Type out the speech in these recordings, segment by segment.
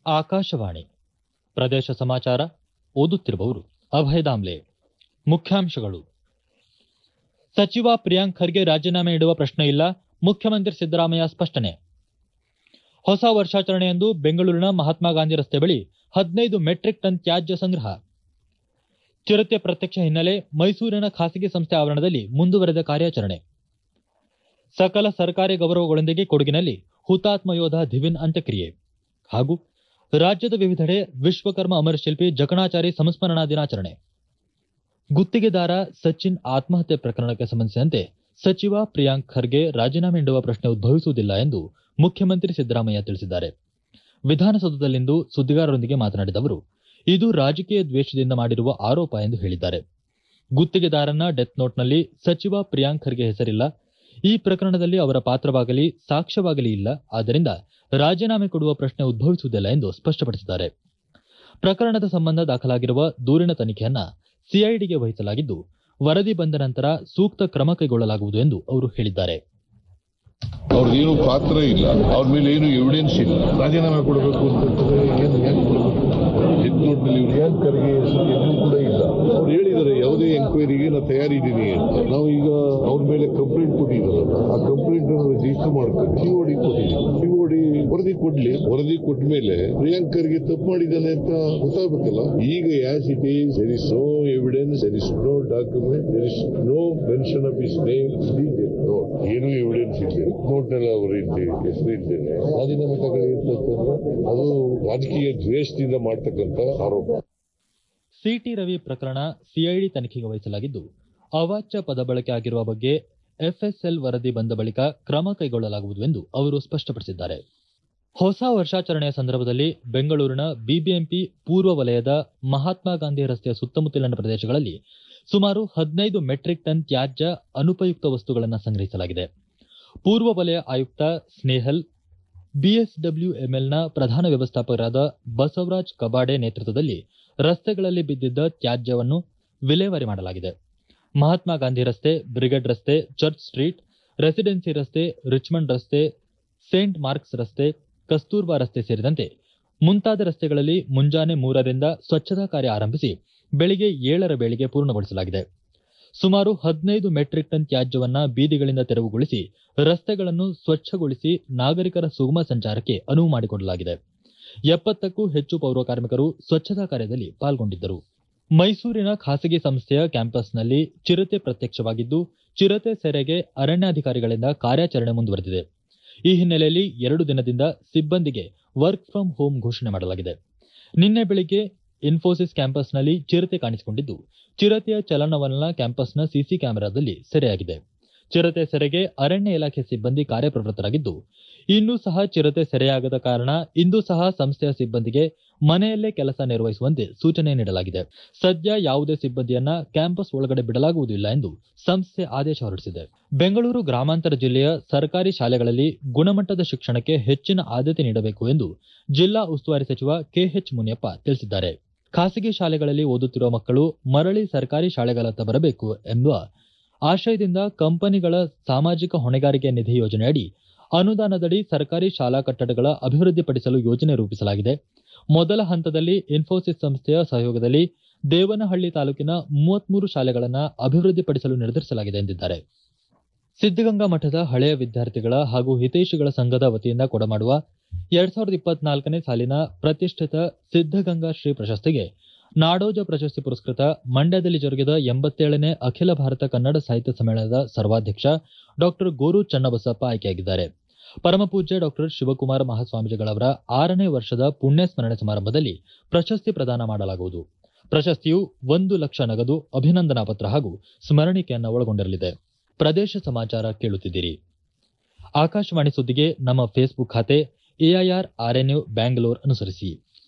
ಆಕಾಶವಾಣಿ ಪ್ರದೇಶ ಸಮಾಚಾರ ಓದುತ್ತಿರುವವರು ಅಭಯ ದಾಮ್ಲೆ ಮುಖ್ಯಾಂಶಗಳು ಸಚಿವ ಪ್ರಿಯಾಂಕ್ ಖರ್ಗೆ ರಾಜೀನಾಮೆ ನೀಡುವ ಪ್ರಶ್ನೆ ಇಲ್ಲ ಮುಖ್ಯಮಂತ್ರಿ ಸಿದ್ದರಾಮಯ್ಯ ಸ್ಪಷ್ಟನೆ ಹೊಸ ವರ್ಷಾಚರಣೆಯಂದು ಬೆಂಗಳೂರಿನ ಮಹಾತ್ಮ ಗಾಂಧಿ ರಸ್ತೆ ಬಳಿ ಹದಿನೈದು ಮೆಟ್ರಿಕ್ ಟನ್ ತ್ಯಾಜ್ಯ ಸಂಗ್ರಹ ಚಿರತೆ ಪ್ರತ್ಯಕ್ಷ ಹಿನ್ನೆಲೆ ಮೈಸೂರಿನ ಖಾಸಗಿ ಸಂಸ್ಥೆ ಆವರಣದಲ್ಲಿ ಮುಂದುವರೆದ ಕಾರ್ಯಾಚರಣೆ ಸಕಲ ಸರ್ಕಾರಿ ಗೌರವಗಳೊಂದಿಗೆ ಕೊಡಗಿನಲ್ಲಿ ಹುತಾತ್ಮ ಯೋಧ ಧಿವಿನ್ ಅಂತ್ಯಕ್ರಿಯೆ ಹಾಗೂ ರಾಜ್ಯದ ವಿವಿಧೆಡೆ ವಿಶ್ವಕರ್ಮ ಅಮರಶಿಲ್ಪಿ ಜಕಣಾಚಾರಿ ಸಂಸ್ಮರಣಾ ದಿನಾಚರಣೆ ಗುತ್ತಿಗೆದಾರ ಸಚಿನ್ ಆತ್ಮಹತ್ಯೆ ಪ್ರಕರಣಕ್ಕೆ ಸಂಬಂಧಿಸಿದಂತೆ ಸಚಿವ ಪ್ರಿಯಾಂಕ್ ಖರ್ಗೆ ರಾಜೀನಾಮೆ ನೀಡುವ ಪ್ರಶ್ನೆ ಉದ್ಭವಿಸುವುದಿಲ್ಲ ಎಂದು ಮುಖ್ಯಮಂತ್ರಿ ಸಿದ್ದರಾಮಯ್ಯ ತಿಳಿಸಿದ್ದಾರೆ ವಿಧಾನಸೌಧದಲ್ಲಿಂದು ಸುದ್ದಿಗಾರರೊಂದಿಗೆ ಮಾತನಾಡಿದ ಅವರು ಇದು ರಾಜಕೀಯ ದ್ವೇಷದಿಂದ ಮಾಡಿರುವ ಆರೋಪ ಎಂದು ಹೇಳಿದ್ದಾರೆ ಗುತ್ತಿಗೆದಾರನ ಡೆತ್ ನೋಟ್ನಲ್ಲಿ ಸಚಿವ ಪ್ರಿಯಾಂಕ್ ಖರ್ಗೆ ಹೆಸರಿಲ್ಲ ಈ ಪ್ರಕರಣದಲ್ಲಿ ಅವರ ಪಾತ್ರವಾಗಲಿ ಸಾಕ್ಷ್ಯವಾಗಲಿ ಇಲ್ಲ ಆದ್ದರಿಂದ ರಾಜೀನಾಮೆ ಕೊಡುವ ಪ್ರಶ್ನೆ ಉದ್ಭವಿಸುವುದಿಲ್ಲ ಎಂದು ಸ್ಪಷ್ಟಪಡಿಸಿದ್ದಾರೆ ಪ್ರಕರಣದ ಸಂಬಂಧ ದಾಖಲಾಗಿರುವ ದೂರಿನ ತನಿಖೆಯನ್ನ ಸಿಐಡಿಗೆ ವಹಿಸಲಾಗಿದ್ದು ವರದಿ ಬಂದ ನಂತರ ಸೂಕ್ತ ಕ್ರಮ ಕೈಗೊಳ್ಳಲಾಗುವುದು ಎಂದು ಅವರು ಹೇಳಿದ್ದಾರೆ ಅವ್ರದ್ದೇನು ಪಾತ್ರ ಇಲ್ಲ ಅವ್ರ ಮೇಲೆ ಏನು ಎವಿಡೆನ್ಸ್ ಇಲ್ಲ ರಾಜೀನಾಮೆ ಕೊಡಬೇಕು ಅಂತಂದ್ರೆ ಏನು ಯಾಕೆ ಕೊಡಬೇಕು ಡೆತ್ ನೋಟ್ನಲ್ಲಿ ಪ್ರಿಯಾಂಕರ್ಗೆ ಎಲ್ಲೂ ಕೂಡ ಇಲ್ಲ ಅವ್ರು ಹೇಳಿದ್ದಾರೆ ಯಾವುದೇ ಎಂಕ್ವೈರಿಗೆ ನಾನು ತಯಾರಿದ್ದೀನಿ ಅಂತ ನಾವು ಈಗ ಅವ್ರ ಮೇಲೆ ಕಂಪ್ಲೇಂಟ್ ಕೊಟ್ಟಿದ್ದಾರಲ್ಲ ಆ ಕಂಪ್ಲೇಂಟ್ ರಿಜಿಸ್ಟರ್ ಮಾಡ್ಕೊಂಡು ಸಿಒಡಿ ಕೊಟ್ಟಿದ್ದೀವಿ ಸಿಒಡಿ ವರದಿ ಕೊಡ್ಲಿ ವರದಿ ಕೊಟ್ಟ ಮೇಲೆ ಪ್ರಿಯಾಂಕರ್ಗೆ ತಪ್ಪು ಮಾಡಿದ್ದಾನೆ ಅಂತ ಗೊತ್ತಾಗಬೇಕಲ್ಲ ಈಗ as it is there is no evidence there is no document there is no mention of his name note ಏನು ಎವಿಡೆನ್ಸ್ ಇದೆ ನೋಟ್ ನಲ್ಲಿ ಅವರ ಹೆಸರು ಇದ್ದೇನೆ ರಾಜೀನಾಮೆ ತಗೊಳ್ಳಿ ಅಂತಂದ್ರೆ ಅದು ರಾಜಕೀಯ ದ್ವೇಷದಿಂದ ಮಾಡ್ತಕ್ಕಂಥ ಆರೋಪ ಸಿಟಿ ರವಿ ಪ್ರಕರಣ ಸಿಐಡಿ ತನಿಖೆಗೆ ವಹಿಸಲಾಗಿದ್ದು ಅವಾಚ್ಯ ಪದ ಬಳಕೆ ಆಗಿರುವ ಬಗ್ಗೆ ಎಫ್ಎಸ್ಎಲ್ ವರದಿ ಬಂದ ಬಳಿಕ ಕ್ರಮ ಕೈಗೊಳ್ಳಲಾಗುವುದು ಎಂದು ಅವರು ಸ್ಪಷ್ಟಪಡಿಸಿದ್ದಾರೆ ಹೊಸ ವರ್ಷಾಚರಣೆಯ ಸಂದರ್ಭದಲ್ಲಿ ಬೆಂಗಳೂರಿನ ಬಿಬಿಎಂಪಿ ಪೂರ್ವ ವಲಯದ ಮಹಾತ್ಮ ಗಾಂಧಿ ರಸ್ತೆಯ ಸುತ್ತಮುತ್ತಲಿನ ಪ್ರದೇಶಗಳಲ್ಲಿ ಸುಮಾರು ಹದಿನೈದು ಮೆಟ್ರಿಕ್ ಟನ್ ತ್ಯಾಜ್ಯ ಅನುಪಯುಕ್ತ ವಸ್ತುಗಳನ್ನು ಸಂಗ್ರಹಿಸಲಾಗಿದೆ ಪೂರ್ವ ವಲಯ ಆಯುಕ್ತ ಸ್ನೇಹಲ್ ಬಿಎಸ್ಡಬ್ಲ್ಯೂಎಂಎಲ್ನ ಪ್ರಧಾನ ವ್ಯವಸ್ಥಾಪಕರಾದ ಬಸವರಾಜ್ ಕಬಾಡೆ ನೇತೃತ್ವದಲ್ಲಿ ರಸ್ತೆಗಳಲ್ಲಿ ಬಿದ್ದಿದ್ದ ತ್ಯಾಜ್ಯವನ್ನು ವಿಲೇವಾರಿ ಮಾಡಲಾಗಿದೆ ಮಹಾತ್ಮ ಗಾಂಧಿ ರಸ್ತೆ ಬ್ರಿಗೇಡ್ ರಸ್ತೆ ಚರ್ಚ್ ಸ್ಟ್ರೀಟ್ ರೆಸಿಡೆನ್ಸಿ ರಸ್ತೆ ರಿಚ್ಮಂಡ್ ರಸ್ತೆ ಸೇಂಟ್ ಮಾರ್ಕ್ಸ್ ರಸ್ತೆ ಕಸ್ತೂರ್ಬಾ ರಸ್ತೆ ಸೇರಿದಂತೆ ಮುಂತಾದ ರಸ್ತೆಗಳಲ್ಲಿ ಮುಂಜಾನೆ ಮೂರರಿಂದ ಸ್ವಚ್ಛತಾ ಕಾರ್ಯ ಆರಂಭಿಸಿ ಬೆಳಿಗ್ಗೆ ಏಳರ ವೇಳೆಗೆ ಪೂರ್ಣಗೊಳಿಸಲಾಗಿದೆ ಸುಮಾರು ಹದಿನೈದು ಮೆಟ್ರಿಕ್ ಟನ್ ತ್ಯಾಜ್ಯವನ್ನ ಬೀದಿಗಳಿಂದ ತೆರವುಗೊಳಿಸಿ ರಸ್ತೆಗಳನ್ನು ಸ್ವಚ್ಛಗೊಳಿಸಿ ನಾಗರಿಕರ ಸುಗಮ ಸಂಚಾರಕ್ಕೆ ಅನುವು ಮಾಡಿಕೊಡಲಾಗಿದೆ ಎಪ್ಪತ್ತಕ್ಕೂ ಹೆಚ್ಚು ಪೌರ ಕಾರ್ಮಿಕರು ಸ್ವಚ್ಛತಾ ಕಾರ್ಯದಲ್ಲಿ ಪಾಲ್ಗೊಂಡಿದ್ದರು ಮೈಸೂರಿನ ಖಾಸಗಿ ಸಂಸ್ಥೆಯ ಕ್ಯಾಂಪಸ್ನಲ್ಲಿ ಚಿರತೆ ಪ್ರತ್ಯಕ್ಷವಾಗಿದ್ದು ಚಿರತೆ ಸೆರೆಗೆ ಅರಣ್ಯಾಧಿಕಾರಿಗಳಿಂದ ಕಾರ್ಯಾಚರಣೆ ಮುಂದುವರೆದಿದೆ ಈ ಹಿನ್ನೆಲೆಯಲ್ಲಿ ಎರಡು ದಿನದಿಂದ ಸಿಬ್ಬಂದಿಗೆ ವರ್ಕ್ ಫ್ರಂ ಹೋಮ್ ಘೋಷಣೆ ಮಾಡಲಾಗಿದೆ ನಿನ್ನೆ ಬೆಳಿಗ್ಗೆ ಇನ್ಫೋಸಿಸ್ ಕ್ಯಾಂಪಸ್ನಲ್ಲಿ ಚಿರತೆ ಕಾಣಿಸಿಕೊಂಡಿದ್ದು ಚಿರತೆಯ ಚಲನವಲನ ಕ್ಯಾಂಪಸ್ನ ಸಿಸಿ ಕ್ಯಾಮೆರಾದಲ್ಲಿ ಸೆರೆಯಾಗಿದೆ ಚಿರತೆ ಸೆರೆಗೆ ಅರಣ್ಯ ಇಲಾಖೆ ಸಿಬ್ಬಂದಿ ಕಾರ್ಯಪ್ರವೃತ್ತರಾಗಿದ್ದು ಇನ್ನೂ ಸಹ ಚಿರತೆ ಸೆರೆಯಾಗದ ಕಾರಣ ಇಂದು ಸಹ ಸಂಸ್ಥೆಯ ಸಿಬ್ಬಂದಿಗೆ ಮನೆಯಲ್ಲೇ ಕೆಲಸ ನಿರ್ವಹಿಸುವಂತೆ ಸೂಚನೆ ನೀಡಲಾಗಿದೆ ಸದ್ಯ ಯಾವುದೇ ಸಿಬ್ಬಂದಿಯನ್ನ ಕ್ಯಾಂಪಸ್ ಒಳಗಡೆ ಬಿಡಲಾಗುವುದಿಲ್ಲ ಎಂದು ಸಂಸ್ಥೆ ಆದೇಶ ಹೊರಡಿಸಿದೆ ಬೆಂಗಳೂರು ಗ್ರಾಮಾಂತರ ಜಿಲ್ಲೆಯ ಸರ್ಕಾರಿ ಶಾಲೆಗಳಲ್ಲಿ ಗುಣಮಟ್ಟದ ಶಿಕ್ಷಣಕ್ಕೆ ಹೆಚ್ಚಿನ ಆದ್ಯತೆ ನೀಡಬೇಕು ಎಂದು ಜಿಲ್ಲಾ ಉಸ್ತುವಾರಿ ಸಚಿವ ಕೆಎಚ್ ಮುನಿಯಪ್ಪ ತಿಳಿಸಿದ್ದಾರೆ ಖಾಸಗಿ ಶಾಲೆಗಳಲ್ಲಿ ಓದುತ್ತಿರುವ ಮಕ್ಕಳು ಮರಳಿ ಸರ್ಕಾರಿ ಶಾಲೆಗಳತ್ತ ಬರಬೇಕು ಎಂಬ ಆಶಯದಿಂದ ಕಂಪನಿಗಳ ಸಾಮಾಜಿಕ ಹೊಣೆಗಾರಿಕೆ ನಿಧಿ ಯೋಜನೆಯಡಿ ಅನುದಾನದಡಿ ಸರ್ಕಾರಿ ಶಾಲಾ ಕಟ್ಟಡಗಳ ಅಭಿವೃದ್ಧಿಪಡಿಸಲು ಯೋಜನೆ ರೂಪಿಸಲಾಗಿದೆ ಮೊದಲ ಹಂತದಲ್ಲಿ ಇನ್ಫೋಸಿಸ್ ಸಂಸ್ಥೆಯ ಸಹಯೋಗದಲ್ಲಿ ದೇವನಹಳ್ಳಿ ತಾಲೂಕಿನ ಮೂವತ್ಮೂರು ಶಾಲೆಗಳನ್ನು ಅಭಿವೃದ್ಧಿಪಡಿಸಲು ನಿರ್ಧರಿಸಲಾಗಿದೆ ಎಂದಿದ್ದಾರೆ ಸಿದ್ದಗಂಗಾ ಮಠದ ಹಳೆಯ ವಿದ್ಯಾರ್ಥಿಗಳ ಹಾಗೂ ಹಿತೈಷಿಗಳ ಸಂಘದ ವತಿಯಿಂದ ಕೊಡಮಾಡುವ ಎರಡ್ ಸಾವಿರದ ಇಪ್ಪತ್ನಾಲ್ಕನೇ ಸಾಲಿನ ಪ್ರತಿಷ್ಠಿತ ಸಿದ್ದಗಂಗಾ ಶ್ರೀ ಪ್ರಶಸ್ತಿಗೆ ನಾಡೋಜ ಪ್ರಶಸ್ತಿ ಪುರಸ್ಕೃತ ಮಂಡ್ಯದಲ್ಲಿ ಜರುಗಿದ ಎಂಬತ್ತೇಳನೇ ಅಖಿಲ ಭಾರತ ಕನ್ನಡ ಸಾಹಿತ್ಯ ಸಮ್ಮೇಳನದ ಸರ್ವಾಧ್ಯಕ್ಷ ಡಾಕ್ಟರ್ ಗೋರು ಚನ್ನಬಸಪ್ಪ ಆಯ್ಕೆಯಾಗಿದ್ದಾರೆ ಪರಮಪೂಜ್ಯ ಡಾಕ್ಟರ್ ಶಿವಕುಮಾರ ಮಹಾಸ್ವಾಮೀಜಿಗಳವರ ಆರನೇ ವರ್ಷದ ಪುಣ್ಯ ಸ್ಮರಣೆ ಸಮಾರಂಭದಲ್ಲಿ ಪ್ರಶಸ್ತಿ ಪ್ರದಾನ ಮಾಡಲಾಗುವುದು ಪ್ರಶಸ್ತಿಯು ಒಂದು ಲಕ್ಷ ನಗದು ಅಭಿನಂದನಾ ಪತ್ರ ಹಾಗೂ ಸ್ಮರಣಿಕೆಯನ್ನು ಒಳಗೊಂಡಿರಲಿದೆ ಪ್ರದೇಶ ಸಮಾಚಾರ ಕೇಳುತ್ತಿದ್ದೀರಿ ಆಕಾಶವಾಣಿ ಸುದ್ದಿಗೆ ನಮ್ಮ ಫೇಸ್ಬುಕ್ ಖಾತೆ ಎಐಆರ್ ಆರ್ಎನ್ಯು ಬ್ಯಾಂಗ್ಲೋರ್ ಅನುಸರಿಸಿ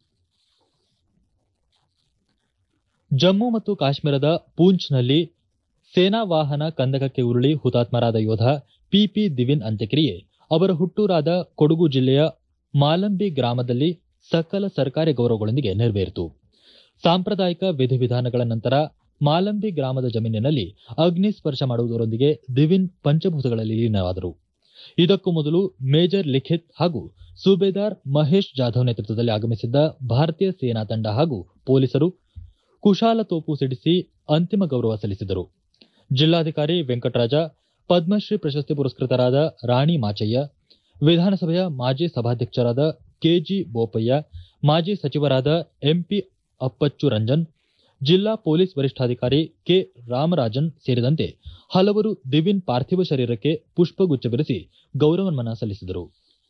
ಜಮ್ಮು ಮತ್ತು ಕಾಶ್ಮೀರದ ಪೂಂಚ್ನಲ್ಲಿ ಸೇನಾ ವಾಹನ ಕಂದಕಕ್ಕೆ ಉರುಳಿ ಹುತಾತ್ಮರಾದ ಯೋಧ ಪಿಪಿ ದಿವಿನ್ ಅಂತ್ಯಕ್ರಿಯೆ ಅವರ ಹುಟ್ಟೂರಾದ ಕೊಡಗು ಜಿಲ್ಲೆಯ ಮಾಲಂಬಿ ಗ್ರಾಮದಲ್ಲಿ ಸಕಲ ಸರ್ಕಾರಿ ಗೌರವಗಳೊಂದಿಗೆ ನೆರವೇರಿತು ಸಾಂಪ್ರದಾಯಿಕ ವಿಧಿವಿಧಾನಗಳ ನಂತರ ಮಾಲಂಬಿ ಗ್ರಾಮದ ಜಮೀನಿನಲ್ಲಿ ಅಗ್ನಿ ಸ್ಪರ್ಶ ಮಾಡುವುದರೊಂದಿಗೆ ದಿವಿನ್ ಪಂಚಭೂತಗಳಲ್ಲಿ ಲೀನವಾದರು ಇದಕ್ಕೂ ಮೊದಲು ಮೇಜರ್ ಲಿಖಿತ್ ಹಾಗೂ ಸುಬೇದಾರ್ ಮಹೇಶ್ ಜಾಧವ್ ನೇತೃತ್ವದಲ್ಲಿ ಆಗಮಿಸಿದ್ದ ಭಾರತೀಯ ಸೇನಾ ತಂಡ ಹಾಗೂ ಪೊಲೀಸರು ಕುಶಾಲ ತೋಪು ಸಿಡಿಸಿ ಅಂತಿಮ ಗೌರವ ಸಲ್ಲಿಸಿದರು ಜಿಲ್ಲಾಧಿಕಾರಿ ವೆಂಕಟರಾಜ ಪದ್ಮಶ್ರೀ ಪ್ರಶಸ್ತಿ ಪುರಸ್ಕೃತರಾದ ರಾಣಿ ಮಾಚಯ್ಯ ವಿಧಾನಸಭೆಯ ಮಾಜಿ ಸಭಾಧ್ಯಕ್ಷರಾದ ಕೆಜಿ ಬೋಪಯ್ಯ ಮಾಜಿ ಸಚಿವರಾದ ಎಂಪಿ ಅಪ್ಪಚ್ಚು ರಂಜನ್ ಜಿಲ್ಲಾ ಪೊಲೀಸ್ ವರಿಷ್ಠಾಧಿಕಾರಿ ಕೆ ರಾಮರಾಜನ್ ಸೇರಿದಂತೆ ಹಲವರು ದಿವಿನ್ ಪಾರ್ಥಿವ ಶರೀರಕ್ಕೆ ಪುಷ್ಪಗುಚ್ಛವಿರಿಸಿ ಗೌರವ ನಮನ ಸಲ್ಲಿಸಿದರು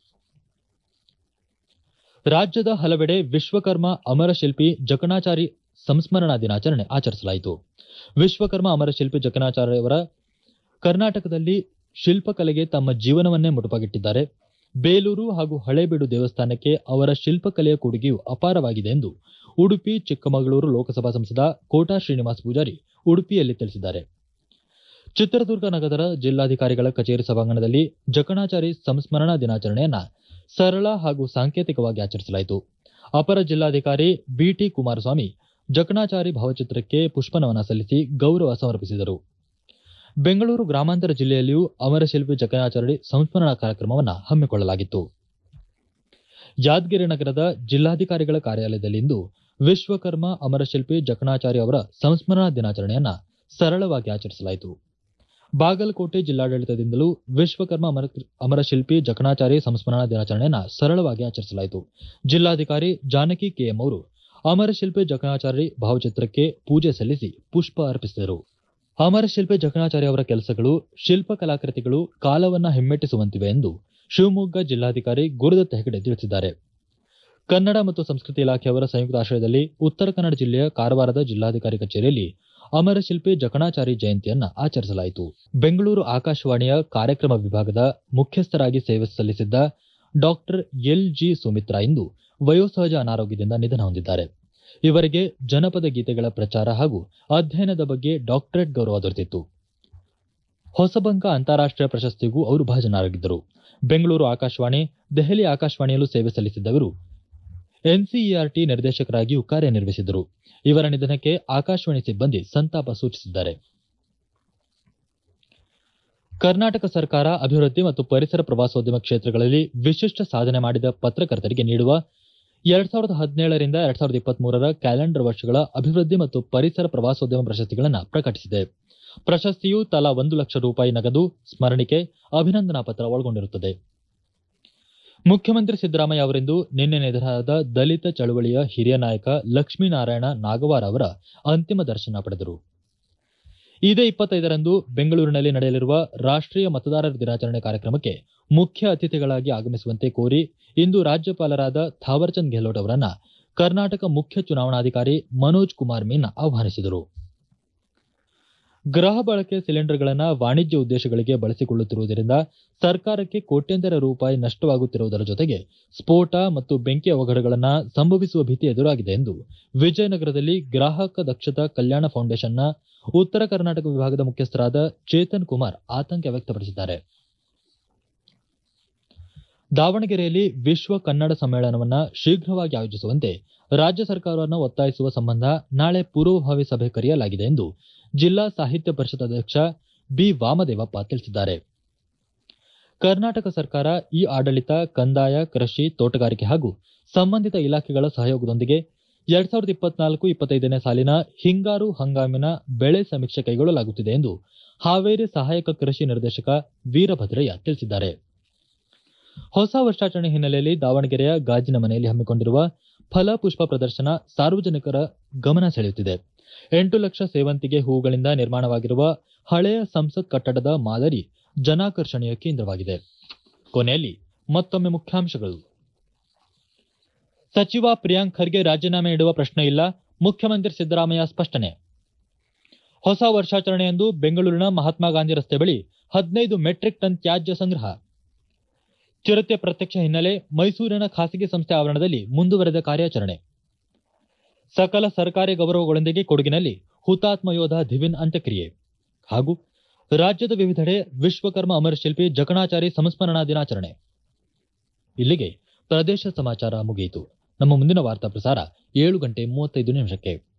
ರಾಜ್ಯದ ಹಲವೆಡೆ ವಿಶ್ವಕರ್ಮ ಅಮರಶಿಲ್ಪಿ ಜಕಣಾಚಾರಿ ಸಂಸ್ಮರಣಾ ದಿನಾಚರಣೆ ಆಚರಿಸಲಾಯಿತು ವಿಶ್ವಕರ್ಮ ಅಮರಶಿಲ್ಪಿ ಜಕಣಾಚಾರ್ಯ ಅವರ ಕರ್ನಾಟಕದಲ್ಲಿ ಶಿಲ್ಪಕಲೆಗೆ ತಮ್ಮ ಜೀವನವನ್ನೇ ಮುಡುಪಾಗಿಟ್ಟಿದ್ದಾರೆ ಬೇಲೂರು ಹಾಗೂ ಹಳೇಬೀಡು ದೇವಸ್ಥಾನಕ್ಕೆ ಅವರ ಶಿಲ್ಪಕಲೆಯ ಕೊಡುಗೆಯು ಅಪಾರವಾಗಿದೆ ಎಂದು ಉಡುಪಿ ಚಿಕ್ಕಮಗಳೂರು ಲೋಕಸಭಾ ಸಂಸದ ಕೋಟಾ ಶ್ರೀನಿವಾಸ ಪೂಜಾರಿ ಉಡುಪಿಯಲ್ಲಿ ತಿಳಿಸಿದ್ದಾರೆ ಚಿತ್ರದುರ್ಗ ನಗರದ ಜಿಲ್ಲಾಧಿಕಾರಿಗಳ ಕಚೇರಿ ಸಭಾಂಗಣದಲ್ಲಿ ಜಕಣಾಚಾರಿ ಸಂಸ್ಮರಣಾ ದಿನಾಚರಣೆಯನ್ನ ಸರಳ ಹಾಗೂ ಸಾಂಕೇತಿಕವಾಗಿ ಆಚರಿಸಲಾಯಿತು ಅಪರ ಜಿಲ್ಲಾಧಿಕಾರಿ ಬಿಟಿ ಕುಮಾರಸ್ವಾಮಿ ಜಕಣಾಚಾರಿ ಭಾವಚಿತ್ರಕ್ಕೆ ಪುಷ್ಪನಮನ ಸಲ್ಲಿಸಿ ಗೌರವ ಸಮರ್ಪಿಸಿದರು ಬೆಂಗಳೂರು ಗ್ರಾಮಾಂತರ ಜಿಲ್ಲೆಯಲ್ಲಿಯೂ ಅಮರಶಿಲ್ಪಿ ಜಕಣಾಚಾರಿ ಸಂಸ್ಮರಣಾ ಕಾರ್ಯಕ್ರಮವನ್ನು ಹಮ್ಮಿಕೊಳ್ಳಲಾಗಿತ್ತು ಯಾದಗಿರಿ ನಗರದ ಜಿಲ್ಲಾಧಿಕಾರಿಗಳ ಕಾರ್ಯಾಲಯದಲ್ಲಿಂದು ವಿಶ್ವಕರ್ಮ ಅಮರಶಿಲ್ಪಿ ಜಕಣಾಚಾರಿ ಅವರ ಸಂಸ್ಮರಣಾ ದಿನಾಚರಣೆಯನ್ನ ಸರಳವಾಗಿ ಆಚರಿಸಲಾಯಿತು ಬಾಗಲಕೋಟೆ ಜಿಲ್ಲಾಡಳಿತದಿಂದಲೂ ವಿಶ್ವಕರ್ಮ ಅಮರ ಅಮರಶಿಲ್ಪಿ ಜಕಣಾಚಾರಿ ಸಂಸ್ಮರಣಾ ದಿನಾಚರಣೆಯನ್ನ ಸರಳವಾಗಿ ಆಚರಿಸಲಾಯಿತು ಜಿಲ್ಲಾಧಿಕಾರಿ ಜಾನಕಿ ಕೆಎಂ ಅವರು ಅಮರಶಿಲ್ಪಿ ಜಕಣಾಚಾರಿ ಭಾವಚಿತ್ರಕ್ಕೆ ಪೂಜೆ ಸಲ್ಲಿಸಿ ಪುಷ್ಪ ಅರ್ಪಿಸಿದರು ಅಮರಶಿಲ್ಪಿ ಜಕಣಾಚಾರ್ಯ ಅವರ ಕೆಲಸಗಳು ಶಿಲ್ಪ ಕಲಾಕೃತಿಗಳು ಕಾಲವನ್ನ ಹಿಮ್ಮೆಟ್ಟಿಸುವಂತಿವೆ ಎಂದು ಶಿವಮೊಗ್ಗ ಜಿಲ್ಲಾಧಿಕಾರಿ ಗುರುದತ್ತ ಹೆಗಡೆ ತಿಳಿಸಿದ್ದಾರೆ ಕನ್ನಡ ಮತ್ತು ಸಂಸ್ಕೃತಿ ಇಲಾಖೆಯವರ ಸಂಯುಕ್ತ ಆಶ್ರಯದಲ್ಲಿ ಉತ್ತರ ಕನ್ನಡ ಜಿಲ್ಲೆಯ ಕಾರವಾರದ ಜಿಲ್ಲಾಧಿಕಾರಿ ಕಚೇರಿಯಲ್ಲಿ ಅಮರಶಿಲ್ಪಿ ಜಕಣಾಚಾರಿ ಜಯಂತಿಯನ್ನ ಆಚರಿಸಲಾಯಿತು ಬೆಂಗಳೂರು ಆಕಾಶವಾಣಿಯ ಕಾರ್ಯಕ್ರಮ ವಿಭಾಗದ ಮುಖ್ಯಸ್ಥರಾಗಿ ಸೇವೆ ಸಲ್ಲಿಸಿದ್ದ ಡಾಕ್ಟರ್ ಎಲ್ ಜಿ ಸುಮಿತ್ರಾ ಇಂದು ವಯೋಸಹಜ ಅನಾರೋಗ್ಯದಿಂದ ನಿಧನ ಹೊಂದಿದ್ದಾರೆ ಇವರಿಗೆ ಜನಪದ ಗೀತೆಗಳ ಪ್ರಚಾರ ಹಾಗೂ ಅಧ್ಯಯನದ ಬಗ್ಗೆ ಡಾಕ್ಟರೇಟ್ ಗೌರವ ದೊರೆತಿತ್ತು ಹೊಸಬಂಕ ಅಂತಾರಾಷ್ಟೀಯ ಪ್ರಶಸ್ತಿಗೂ ಅವರು ಭಾಜನರಾಗಿದ್ದರು ಬೆಂಗಳೂರು ಆಕಾಶವಾಣಿ ದೆಹಲಿ ಆಕಾಶವಾಣಿಯಲ್ಲೂ ಸೇವೆ ಸಲ್ಲಿಸಿದ್ದವರು ಎನ್ಸಿಇಆರ್ಟಿ ನಿರ್ದೇಶಕರಾಗಿಯೂ ಕಾರ್ಯನಿರ್ವಹಿಸಿದ್ದರು ಇವರ ನಿಧನಕ್ಕೆ ಆಕಾಶವಾಣಿ ಸಿಬ್ಬಂದಿ ಸಂತಾಪ ಸೂಚಿಸಿದ್ದಾರೆ ಕರ್ನಾಟಕ ಸರ್ಕಾರ ಅಭಿವೃದ್ಧಿ ಮತ್ತು ಪರಿಸರ ಪ್ರವಾಸೋದ್ಯಮ ಕ್ಷೇತ್ರಗಳಲ್ಲಿ ವಿಶಿಷ್ಟ ಸಾಧನೆ ಮಾಡಿದ ಪತ್ರಕರ್ತರಿಗೆ ನೀಡುವ ಎರಡ್ ಸಾವಿರದ ಹದಿನೇಳರಿಂದ ಎರಡ್ ಸಾವಿರದ ಇಪ್ಪತ್ಮೂರರ ಕ್ಯಾಲೆಂಡರ್ ವರ್ಷಗಳ ಅಭಿವೃದ್ಧಿ ಮತ್ತು ಪರಿಸರ ಪ್ರವಾಸೋದ್ಯಮ ಪ್ರಶಸ್ತಿಗಳನ್ನು ಪ್ರಕಟಿಸಿದೆ ಪ್ರಶಸ್ತಿಯು ತಲಾ ಒಂದು ಲಕ್ಷ ರೂಪಾಯಿ ನಗದು ಸ್ಮರಣಿಕೆ ಅಭಿನಂದನಾ ಪತ್ರ ಒಳಗೊಂಡಿರುತ್ತದೆ ಮುಖ್ಯಮಂತ್ರಿ ಸಿದ್ದರಾಮಯ್ಯ ಅವರಿಂದು ನಿನ್ನೆ ನಿಧನರಾದ ದಲಿತ ಚಳವಳಿಯ ಹಿರಿಯ ನಾಯಕ ಲಕ್ಷ್ಮೀನಾರಾಯಣ ನಾಗವಾರ ಅವರ ಅಂತಿಮ ದರ್ಶನ ಪಡೆದರು ಇದೇ ಇಪ್ಪತ್ತೈದರಂದು ಬೆಂಗಳೂರಿನಲ್ಲಿ ನಡೆಯಲಿರುವ ರಾಷ್ಟ್ರೀಯ ಮತದಾರರ ದಿನಾಚರಣೆ ಕಾರ್ಯಕ್ರಮಕ್ಕೆ ಮುಖ್ಯ ಅತಿಥಿಗಳಾಗಿ ಆಗಮಿಸುವಂತೆ ಕೋರಿ ಇಂದು ರಾಜ್ಯಪಾಲರಾದ ಥಾವರ್ಚಂದ್ ಗೆಹ್ಲೋಟ್ ಅವರನ್ನ ಕರ್ನಾಟಕ ಮುಖ್ಯ ಚುನಾವಣಾಧಿಕಾರಿ ಮನೋಜ್ ಕುಮಾರ್ ಮೀನಾ ಆಹ್ವಾನಿಸಿದರು ಗೃಹ ಬಳಕೆ ಸಿಲಿಂಡರ್ಗಳನ್ನು ವಾಣಿಜ್ಯ ಉದ್ದೇಶಗಳಿಗೆ ಬಳಸಿಕೊಳ್ಳುತ್ತಿರುವುದರಿಂದ ಸರ್ಕಾರಕ್ಕೆ ಕೋಟ್ಯಂತರ ರೂಪಾಯಿ ನಷ್ಟವಾಗುತ್ತಿರುವುದರ ಜೊತೆಗೆ ಸ್ಫೋಟ ಮತ್ತು ಬೆಂಕಿ ಅವಘಡಗಳನ್ನು ಸಂಭವಿಸುವ ಭೀತಿ ಎದುರಾಗಿದೆ ಎಂದು ವಿಜಯನಗರದಲ್ಲಿ ಗ್ರಾಹಕ ದಕ್ಷತಾ ಕಲ್ಯಾಣ ಫೌಂಡೇಶನ್ನ ಉತ್ತರ ಕರ್ನಾಟಕ ವಿಭಾಗದ ಮುಖ್ಯಸ್ಥರಾದ ಚೇತನ್ ಕುಮಾರ್ ಆತಂಕ ವ್ಯಕ್ತಪಡಿಸಿದ್ದಾರೆ ದಾವಣಗೆರೆಯಲ್ಲಿ ವಿಶ್ವ ಕನ್ನಡ ಸಮ್ಮೇಳನವನ್ನ ಶೀಘ್ರವಾಗಿ ಆಯೋಜಿಸುವಂತೆ ರಾಜ್ಯ ಸರ್ಕಾರವನ್ನು ಒತ್ತಾಯಿಸುವ ಸಂಬಂಧ ನಾಳೆ ಪೂರ್ವಭಾವಿ ಸಭೆ ಕರೆಯಲಾಗಿದೆ ಎಂದು ಜಿಲ್ಲಾ ಸಾಹಿತ್ಯ ಪರಿಷತ್ ಅಧ್ಯಕ್ಷ ಬಿ ವಾಮದೇವಪ್ಪ ತಿಳಿಸಿದ್ದಾರೆ ಕರ್ನಾಟಕ ಸರ್ಕಾರ ಈ ಆಡಳಿತ ಕಂದಾಯ ಕೃಷಿ ತೋಟಗಾರಿಕೆ ಹಾಗೂ ಸಂಬಂಧಿತ ಇಲಾಖೆಗಳ ಸಹಯೋಗದೊಂದಿಗೆ ಎರಡ್ ಸಾವಿರದ ಇಪ್ಪತ್ನಾಲ್ಕು ಇಪ್ಪತ್ತೈದನೇ ಸಾಲಿನ ಹಿಂಗಾರು ಹಂಗಾಮಿನ ಬೆಳೆ ಸಮೀಕ್ಷೆ ಕೈಗೊಳ್ಳಲಾಗುತ್ತಿದೆ ಎಂದು ಹಾವೇರಿ ಸಹಾಯಕ ಕೃಷಿ ನಿರ್ದೇಶಕ ವೀರಭದ್ರಯ್ಯ ತಿಳಿಸಿದ್ದಾರೆ ಹೊಸ ವರ್ಷಾಚರಣೆ ಹಿನ್ನೆಲೆಯಲ್ಲಿ ದಾವಣಗೆರೆಯ ಗಾಜಿನ ಮನೆಯಲ್ಲಿ ಹಮ್ಮಿಕೊಂಡಿರುವ ಫಲ ಪುಷ್ಪ ಪ್ರದರ್ಶನ ಸಾರ್ವಜನಿಕರ ಗಮನ ಸೆಳೆಯುತ್ತಿದೆ ಎಂಟು ಲಕ್ಷ ಸೇವಂತಿಗೆ ಹೂಗಳಿಂದ ನಿರ್ಮಾಣವಾಗಿರುವ ಹಳೆಯ ಸಂಸತ್ ಕಟ್ಟಡದ ಮಾದರಿ ಜನಾಕರ್ಷಣೆಯ ಕೇಂದ್ರವಾಗಿದೆ ಕೊನೆಯಲ್ಲಿ ಮತ್ತೊಮ್ಮೆ ಮುಖ್ಯಾಂಶಗಳು ಸಚಿವ ಪ್ರಿಯಾಂಕ್ ಖರ್ಗೆ ರಾಜೀನಾಮೆ ನೀಡುವ ಪ್ರಶ್ನೆ ಇಲ್ಲ ಮುಖ್ಯಮಂತ್ರಿ ಸಿದ್ದರಾಮಯ್ಯ ಸ್ಪಷ್ಟನೆ ಹೊಸ ವರ್ಷಾಚರಣೆಯಂದು ಬೆಂಗಳೂರಿನ ಮಹಾತ್ಮ ಗಾಂಧಿ ರಸ್ತೆ ಬಳಿ ಹದಿನೈದು ಮೆಟ್ರಿಕ್ ಟನ್ ತ್ಯಾಜ್ಯ ಸಂಗ್ರಹ ಚಿರತೆ ಪ್ರತ್ಯಕ್ಷ ಹಿನ್ನೆಲೆ ಮೈಸೂರಿನ ಖಾಸಗಿ ಸಂಸ್ಥೆ ಆವರಣದಲ್ಲಿ ಮುಂದುವರೆದ ಕಾರ್ಯಾಚರಣೆ ಸಕಲ ಸರ್ಕಾರಿ ಗೌರವಗಳೊಂದಿಗೆ ಕೊಡಗಿನಲ್ಲಿ ಹುತಾತ್ಮ ಯೋಧ ಧಿವಿನ್ ಅಂತ್ಯಕ್ರಿಯೆ ಹಾಗೂ ರಾಜ್ಯದ ವಿವಿಧೆಡೆ ವಿಶ್ವಕರ್ಮ ಅಮರಶಿಲ್ಪಿ ಜಕಣಾಚಾರಿ ಸಂಸ್ಮರಣಾ ದಿನಾಚರಣೆ ಇಲ್ಲಿಗೆ ಪ್ರದೇಶ ಸಮಾಚಾರ ಮುಗಿಯಿತು ನಮ್ಮ ಮುಂದಿನ ವಾರ್ತಾ ಪ್ರಸಾರ ಏಳು ಗಂಟೆ ಮೂವತ್ತೈದು ನಿಮಿಷಕ್ಕೆ